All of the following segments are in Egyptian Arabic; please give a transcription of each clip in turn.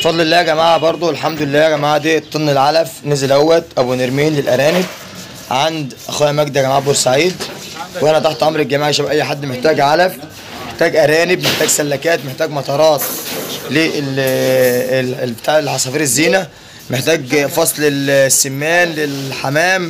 بفضل الله يا جماعه برضو الحمد لله يا جماعه دي طن العلف نزل اهوت ابو نرمين للارانب عند اخويا مجدي يا جماعه بورسعيد وانا تحت امر الجماعه يا شباب اي حد محتاج علف محتاج ارانب محتاج سلكات محتاج مطارات لل ال- ال- بتاع العصافير الزينه محتاج فصل السمان للحمام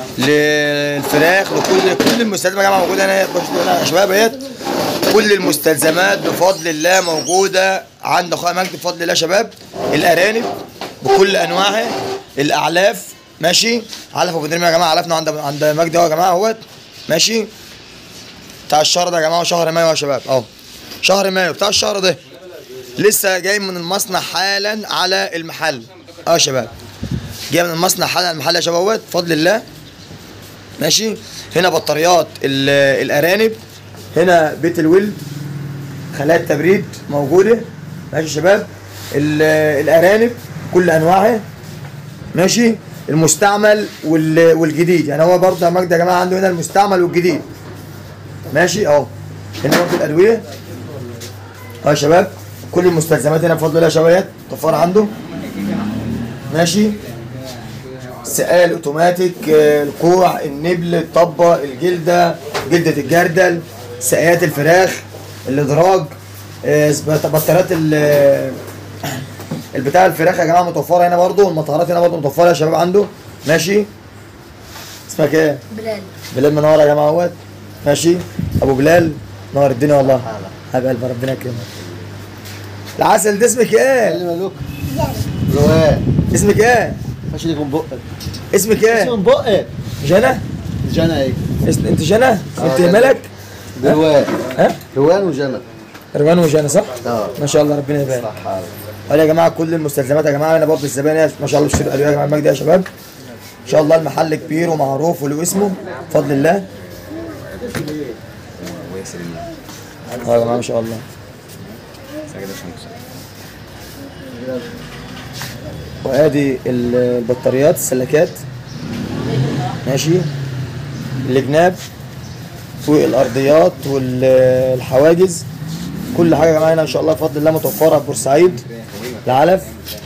للفراخ لكل كل المستلزمات يا جماعه موجوده هنا هنا يا شباب اهيت كل المستلزمات بفضل الله موجوده عند اخويا مجدي بفضل الله يا شباب الارانب بكل انواعها الاعلاف ماشي علف ابو دريم يا جماعه علفنا عند عند مجدي اهو يا جماعه اهوت ماشي بتاع الشهر ده يا جماعه شهر مايو يا شباب اهو شهر مايو بتاع الشهر ده لسه جاي من المصنع حالا على المحل اه يا شباب جاي من المصنع حالا على المحل يا شباب اهوت بفضل الله ماشي هنا بطاريات ال- الارانب هنا بيت الولد خلايا تبريد موجوده ماشي يا شباب ال- الارانب كل انواعها ماشي المستعمل وال- والجديد يعني هو برضه يا مجدي يا جماعه عنده هنا المستعمل والجديد ماشي اهو هنا برضه الادويه اهو يا شباب كل المستلزمات هنا بفضل الله يا شباب طفار عنده ماشي سقال اوتوماتيك آه، الكوع النبل الطبه الجلده جلده الجردل سقايات الفراخ الادراج آه، سب- بطاريات ال- البتاع الفراخ يا جماعه متوفره هنا برضو المطهرات هنا برضو متوفره يا شباب عنده ماشي اسمك ايه؟ بلال بلال منور يا جماعه اهوت ماشي ابو بلال نور الدنيا والله حبيب قلبي ربنا يكرمك العسل ده اسمك ايه؟ اللي مالوك روان اسمك ايه؟ ماشي ليك من بقك اسمك اسمه ايه؟ من بقك جنى؟ جنى ايه اسم- انت جنى؟ انت جنى. ملك؟ روان ها؟ روان وجنى روان وجنى صح؟ اه ما شاء الله ربنا يبارك صح حالك ولا يا جماعه كل المستلزمات يا جماعه هنا برضه الزبائن ما شاء الله بيشتروا ادويه يا جماعه المجد يا شباب ان شاء الله المحل كبير ومعروف وله اسمه بفضل الله اه يا جماعه ما شاء الله وادي ال- البطاريات السلكات ماشي الجناب والارضيات والحواجز كل حاجه يا جماعه هنا ان شاء الله بفضل الله متوفره في بورسعيد العلف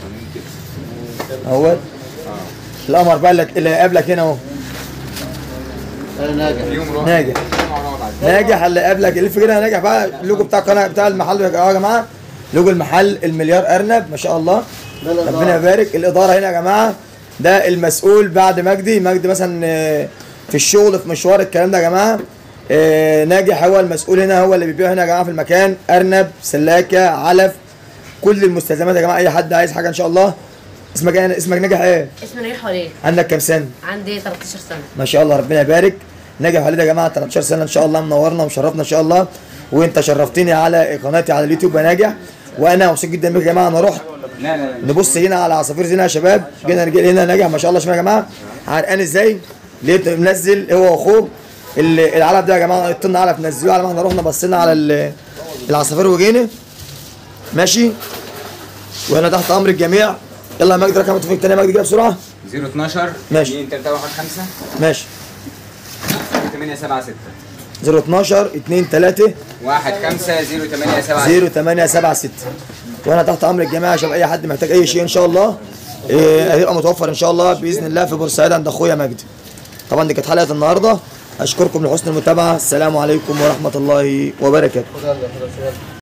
اهوت القمر بقى اللي اللي قابلك هنا اهو انا ناجح ناجح ناجح اللي قابلك الف كده ناجح بقى اللوجو بتاع القناه بتاع المحل يا يا جماعه لوجو المحل المليار ارنب ما شاء الله ده الإدارة. ربنا يبارك الاداره هنا يا جماعه ده المسؤول بعد مجدي مجدي مثلا آه، في الشغل في مشوار الكلام ده يا جماعه آه، ناجح هو المسؤول هنا هو اللي بيبيع هنا يا جماعه في المكان ارنب سلاكه علف كل المستلزمات يا جماعه اي حد عايز حاجه ان شاء الله اسمك ايه اسمك ناجح ايه اسمي نجيح وليد عندك كام سنه عندي 13 سنة ما شاء الله ربنا يبارك ناجح وليد يا جماعه 13 سنه ان شاء الله منورنا ومشرفنا ان شاء الله وانت شرفتني على قناتي على اليوتيوب يا ناجح وانا مبسوط جدا بيك يا جماعه انا رحت نبص هنا على عصافير زينه يا شباب جينا رجال هنا ناجح ما شاء الله شوفوا يا جماعه عرقان ازاي لقيت منزل هو واخوه ال- العلف ده يا جماعه الطن علف نزلوه على ما احنا رحنا بصينا على ال- العصافير وجينا ماشي وانا تحت امر الجميع يلا يا مجدي رقم التليفون التاني يا مجدي كده بسرعه 012 ماشي. 2 3 1 5 ماشي 8 7 6 012 2 3 1 5 0 8 7 6 0876 وانا تحت امر الجماعه عشان اي حد محتاج اي شيء ان شاء الله إيه، هيبقى متوفر ان شاء الله باذن الله في بورسعيد عند اخويا مجدي طبعا دي كانت حلقه النهارده اشكركم لحسن المتابعه السلام عليكم ورحمه الله وبركاته